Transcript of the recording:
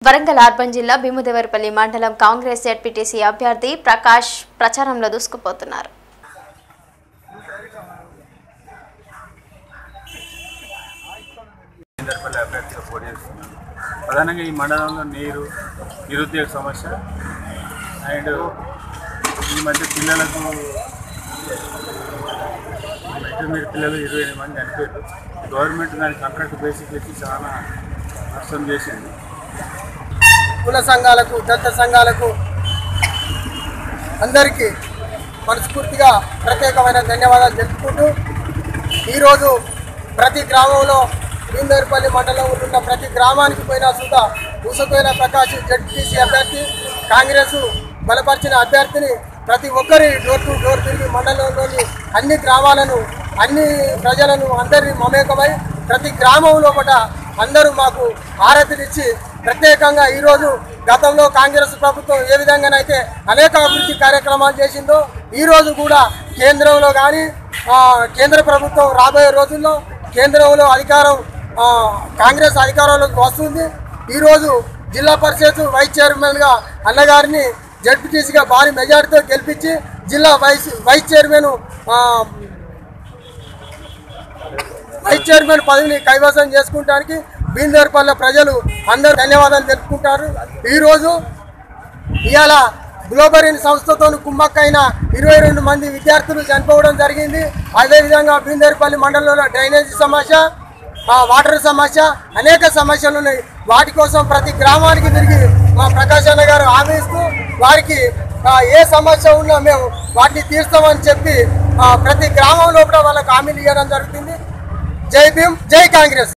Warangal urban జిల్లా భీముదేవరపల్లి మండలం Congress ZPTC అభ్యర్థి ప్రకాష్ ప్రచారంలో దూసుకుపోతున్నారు ఇందర్పల్లి అభ్యర్థిగా పోటీ చేస్తున్నాను ప్రధానంగా ఈ మండలంలో నీరు నిరుద్యోగ సమస్య అండ్ ఈ మధ్య పిల్లలకు ఇంటర్మీడియట్ పిల్లలు ఇరవై ఎనిమిది మంది చనిపోయారు గవర్నమెంట్ దాని కాంట్రాక్ట్ బేసిక్ పెట్టి చాలా నష్టం చేసింది కుల సంఘాలకు దత్త సంఘాలకు అందరికీ మనస్ఫూర్తిగా ప్రత్యేకమైన ధన్యవాదాలు తెలుపుకుంటూ ఈరోజు ప్రతి గ్రామంలో భీమేరుపల్లి మండలంలో ఉన్న ప్రతి గ్రామానికి పోయినా సుధా ఊసపోయిన ప్రకాష్ జడ్పీసీ అభ్యర్థి కాంగ్రెస్ బలపరిచిన అభ్యర్థిని ప్రతి ఒక్కరి డోర్ టు డోర్ తిరిగి మండలంలోని అన్ని గ్రామాలను అన్ని ప్రజలను అందరినీ మమేకమై ప్రతి గ్రామంలో కూడా అందరూ మాకు ఆరతినిచ్చి ప్రత్యేకంగా ఈరోజు గతంలో కాంగ్రెస్ ప్రభుత్వం ఏ విధంగానైతే అనేక అభివృద్ధి కార్యక్రమాలు చేసిందో ఈరోజు కూడా కేంద్రంలో కానీ కేంద్ర ప్రభుత్వం రాబోయే రోజుల్లో కేంద్రంలో అధికారం ఆ, కాంగ్రెస్ అధికారంలోకి వస్తుంది ఈరోజు జిల్లా పరిషత్ వైస్ చైర్మన్గా అన్నగారిని జడ్పీటీసీగా భారీ మెజార్టీతో గెలిపించి జిల్లా వైస్ వైస్ చైర్మన్ ఆ, వైస్ చైర్మన్ పదవిని కైవసం చేసుకోవడానికి బీందర్పల్లె ప్రజలు అందరూ ధన్యవాదాలు తెలుపుకుంటారు ఈరోజు ఇవాళ గ్లోబరిన్ సంస్థతో కుమ్మక్కైన ఇరవై రెండు మంది విద్యార్థులు చనిపోవడం జరిగింది అదేవిధంగా బీందర్పల్లి మండలంలో డ్రైనేజీ సమస్య ఆ, వాటర్ సమస్య అనేక సమస్యలు ఉన్నాయి వాటి కోసం ప్రతి గ్రామానికి తిరిగి మా ప్రకాశ్ అన్న గారు హామీ ఇస్తూ వారికి ఆ, ఏ సమస్య ఉన్నా మేము వాటిని తీర్స్తామని చెప్పి ఆ, ప్రతి గ్రామంలో కూడా వాళ్ళకి హామీలు ఇవ్వడం జరుగుతుంది జై భీమ్ జై కాంగ్రెస్